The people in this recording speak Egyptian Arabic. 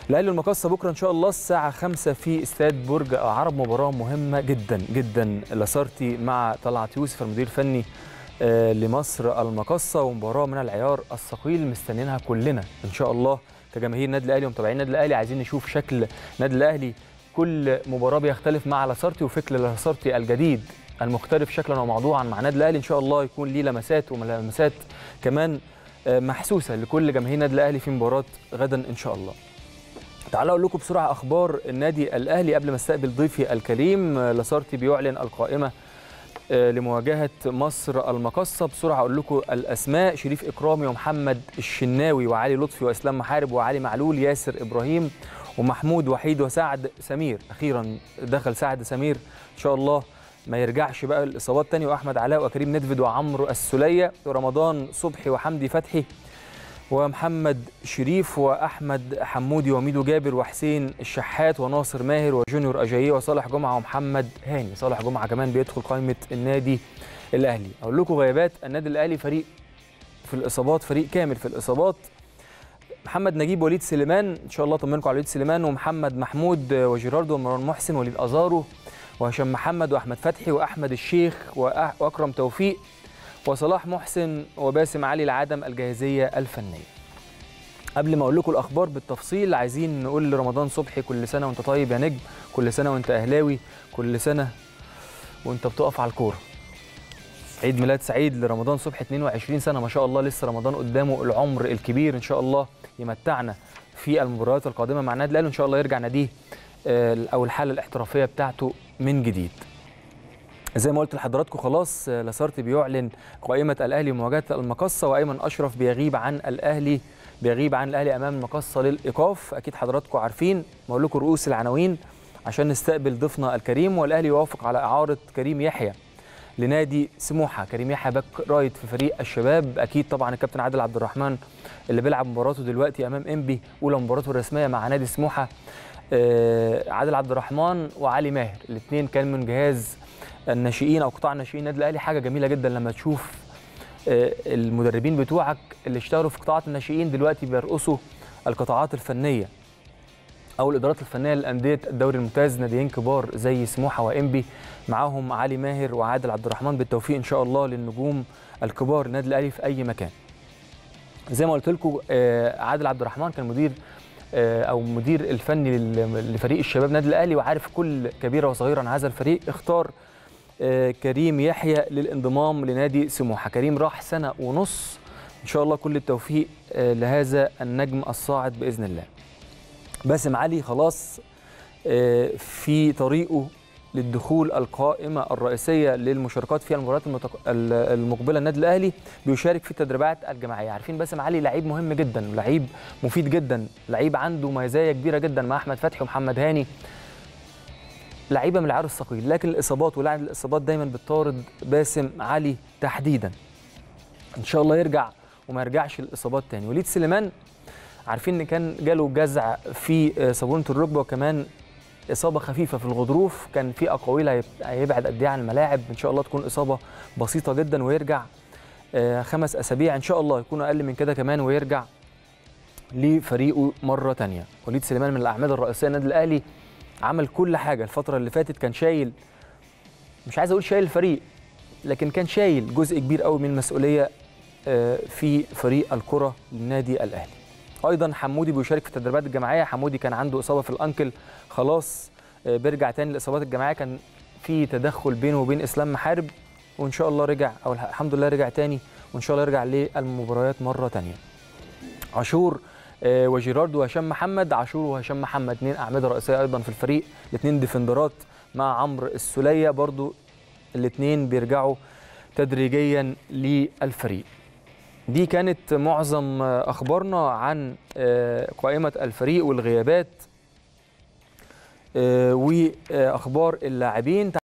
الاهلي والمقصه بكره ان شاء الله الساعه 5 في استاد برج عرب مباراه مهمه جدا جدا لاسارتي مع طلعت يوسف المدير الفني آه، لمصر المقصه ومباراه من العيار الثقيل مستنيينها كلنا ان شاء الله كجماهير النادي الاهلي ومتابعين النادي الاهلي عايزين نشوف شكل النادي الاهلي كل مباراه بيختلف مع لاسارتي وفكر لاسارتي الجديد المختلف شكلا وموضوعا مع النادي الاهلي ان شاء الله يكون ليه لمسات وملامسات كمان آه، محسوسه لكل جماهير النادي الاهلي في مباراه غدا ان شاء الله تعالوا اقول لكم بسرعه اخبار النادي الاهلي قبل ما استقبل ضيفي الكريم آه، لاسارتي بيعلن القائمه آه، لمواجهه مصر المقصه بسرعه اقول لكم الاسماء شريف اكرامي ومحمد الشناوي وعلي لطفي واسلام محارب وعلي معلول ياسر ابراهيم ومحمود وحيد وسعد سمير اخيرا دخل سعد سمير ان شاء الله ما يرجعش بقى الاصابات تاني واحمد علاء وكريم ندفد وعمرو السليه ورمضان صبحي وحمدي فتحي ومحمد شريف واحمد حمودي وميدو جابر وحسين الشحات وناصر ماهر وجونيور اجاييه وصالح جمعه ومحمد هاني صالح جمعه كمان بيدخل قائمه النادي الاهلي اقول لكم غيابات النادي الاهلي فريق في الاصابات فريق كامل في الاصابات محمد نجيب وليد سليمان ان شاء الله اطمنكم على وليد سليمان ومحمد محمود وجيراردو ومروان محسن وليد ازارو وهشام محمد واحمد فتحي واحمد الشيخ وأح- واكرم توفيق وصلاح محسن وباسم علي لعدم الجاهزيه الفنيه. قبل ما اقول لكم الاخبار بالتفصيل عايزين نقول لرمضان صبحي كل سنه وانت طيب يا نجم، كل سنه وانت اهلاوي، كل سنه وانت بتقف على الكوره. عيد ميلاد سعيد لرمضان صبحي 22 سنه ما شاء الله لسه رمضان قدامه العمر الكبير ان شاء الله يمتعنا في المباريات القادمه مع النادي الاهلي وان شاء الله يرجع ناديه آه، او الحاله الاحترافيه بتاعته من جديد. زي ما قلت لحضراتكم خلاص آه، لاسارتي بيعلن قائمه الاهلي ومواجهه المقصه وايمن اشرف بيغيب عن الاهلي بيغيب عن الاهلي امام المقصه للايقاف اكيد حضراتكم عارفين بقول لكم رؤوس العناوين عشان نستقبل ضيفنا الكريم والاهلي يوافق على اعاره كريم يحيى لنادي سموحه كريم يحيى باك رايت في فريق الشباب اكيد طبعا الكابتن عادل عبد الرحمن اللي بيلعب مباراته دلوقتي امام انبي اولى مباراته الرسميه مع نادي سموحه آه، عادل عبد الرحمن وعلي ماهر الاثنين كانوا من جهاز الناشئين او قطاع الناشئين النادي الاهلي حاجه جميله جدا لما تشوف آه، المدربين بتوعك اللي اشتغلوا في قطاعات الناشئين دلوقتي بيرقصوا القطاعات الفنيه او الادارات الفنيه للانديه الدوري الممتاز ناديين كبار زي سموحه وانبي معاهم علي ماهر وعادل عبد الرحمن بالتوفيق ان شاء الله للنجوم الكبار النادي الاهلي في اي مكان زي ما قلت لكم آه، عادل عبد الرحمن كان مدير آه، او مدير الفني لل- لفريق الشباب النادي الاهلي وعارف كل كبيره وصغيره عن هذا الفريق اختار آه، كريم يحيى للانضمام لنادي سموحه كريم راح سنه ونص ان شاء الله كل التوفيق آه، لهذا النجم الصاعد باذن الله باسم علي خلاص آه، في طريقه للدخول القائمة الرئيسية للمشاركات في المباريات المتق... ال- المقبلة النادي الأهلي بيشارك في التدريبات الجماعية عارفين باسم علي لعيب مهم جدا لعيب مفيد جدا لعيب عنده مزايا كبيرة جدا مع أحمد فتحي ومحمد هاني لعيبة من العيار الثقيل لكن الإصابات ولعن الإصابات دايما بتطارد باسم علي تحديدا إن شاء الله يرجع وما يرجعش الإصابات تاني وليد سليمان عارفين ان كان جاله جزع في آه، صابونه الركبه وكمان اصابه خفيفه في الغضروف كان في اقاويل هيب- هيبعد قد ايه عن الملاعب ان شاء الله تكون اصابه بسيطه جدا ويرجع آه، خمس اسابيع ان شاء الله يكون اقل من كده كمان ويرجع لفريقه مره تانية وليد سليمان من الاعمده الرئيسيه النادي الاهلي عمل كل حاجه الفتره اللي فاتت كان شايل مش عايز اقول شايل الفريق لكن كان شايل جزء كبير قوي من المسؤوليه آه، في فريق الكره للنادي الاهلي ايضا حمودي بيشارك في التدريبات الجماعيه حمودي كان عنده اصابه في الانكل خلاص آه، بيرجع تاني للاصابات الجماعيه كان في تدخل بينه وبين اسلام محارب وان شاء الله رجع او الح- الحمد لله رجع تاني وان شاء الله يرجع للمباريات مره تانيه عاشور آه، وجيرارد وهشام محمد عاشور وهشام محمد اثنين اعمده رئيسيه ايضا في الفريق الاثنين ديفندرات مع عمرو السليه برضو الاثنين بيرجعوا تدريجيا للفريق دي كانت معظم آه، اخبارنا عن آه، قائمه الفريق والغيابات آه، واخبار اللاعبين